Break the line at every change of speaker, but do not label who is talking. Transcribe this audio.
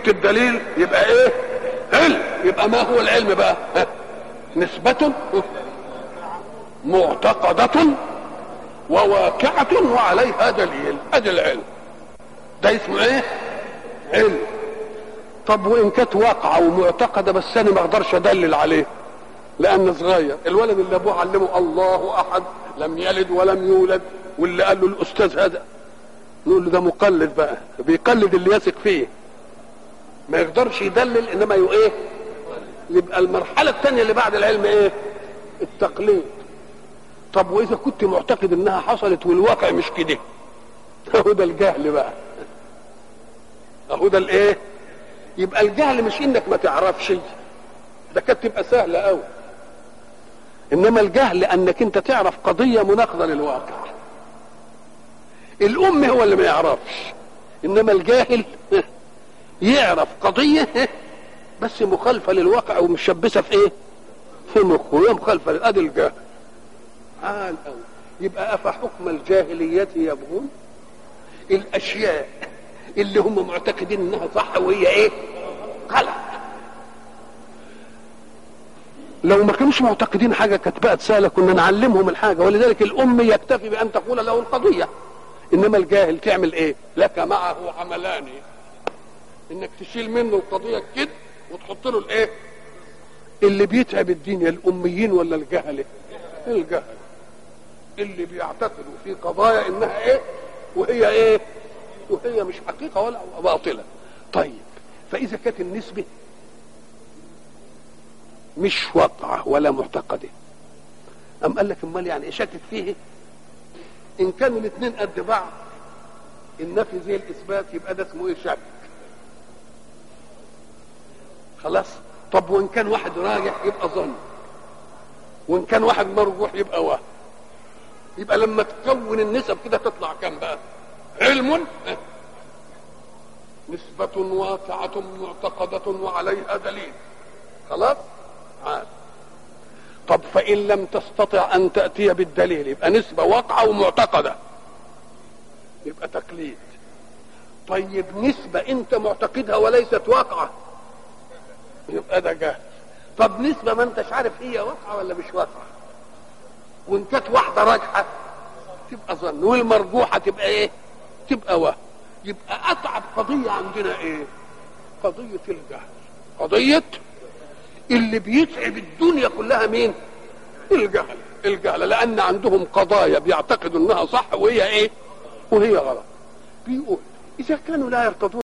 جبت الدليل يبقى ايه علم يبقى ما هو العلم بقى ها؟ نسبة معتقدة وواقعة وعليها دليل ادي العلم ده اسمه ايه علم طب وان كانت واقعة ومعتقدة بس انا ما اقدرش ادلل عليه لان صغير الولد اللي ابوه علمه الله احد لم يلد ولم يولد واللي قال له الاستاذ هذا نقول له ده مقلد بقى بيقلد اللي يثق فيه ما يقدرش يدلل انما يو ايه يبقى المرحله الثانيه اللي بعد العلم ايه التقليد طب واذا كنت معتقد انها حصلت والواقع مش كده اهو ده الجهل بقى اهو ده الايه يبقى الجهل مش انك ما تعرفش ده كانت تبقى سهله قوي انما الجهل انك انت تعرف قضيه مناقضه للواقع الام هو اللي ما يعرفش انما الجاهل يعرف قضيه بس مخالفه للواقع ومشبثه في ايه في مخه هي مخالفه ادي الجاهل عال قوي يبقى افحكم الجاهليه يبغون الاشياء اللي هم معتقدين انها صح وهي ايه غلط لو ما كانوش معتقدين حاجه كانت بقت سهله كنا نعلمهم الحاجه ولذلك الام يكتفي بان تقول له القضيه انما الجاهل تعمل ايه لك معه عملان انك تشيل منه القضيه كده وتحط له الايه اللي بيتعب الدين يا الاميين ولا الجهله الجهل اللي بيعتقدوا في قضايا انها ايه وهي ايه وهي مش حقيقه ولا باطله طيب فاذا كانت النسبه مش واقعه ولا معتقده أم قال لك امال يعني ايه شكك فيه ان كانوا الاثنين قد بعض النفي زي الاثبات يبقى ده اسمه ايه شك خلاص طب وان كان واحد راجح يبقى ظن وان كان واحد مرجوح يبقى وهم يبقى لما تكون النسب كده تطلع كام بقى علم نسبة واقعة معتقدة وعليها دليل خلاص عاد طب فإن لم تستطع أن تأتي بالدليل يبقى نسبة واقعة ومعتقدة يبقى تقليد طيب نسبة أنت معتقدها وليست واقعة يبقى ده جهل طب نسبة ما أنتش عارف هي واقعة ولا مش واقعة وإن كانت واحدة راجحة تبقى ظن والمرجوحة تبقى إيه؟ تبقى وهم يبقى أتعب قضية عندنا إيه؟ قضية الجهل قضية اللي بيتعب الدنيا كلها مين الجهل الجهل لان عندهم قضايا بيعتقدوا انها صح وهي ايه وهي غلط بيقول اذا كانوا لا يرتضون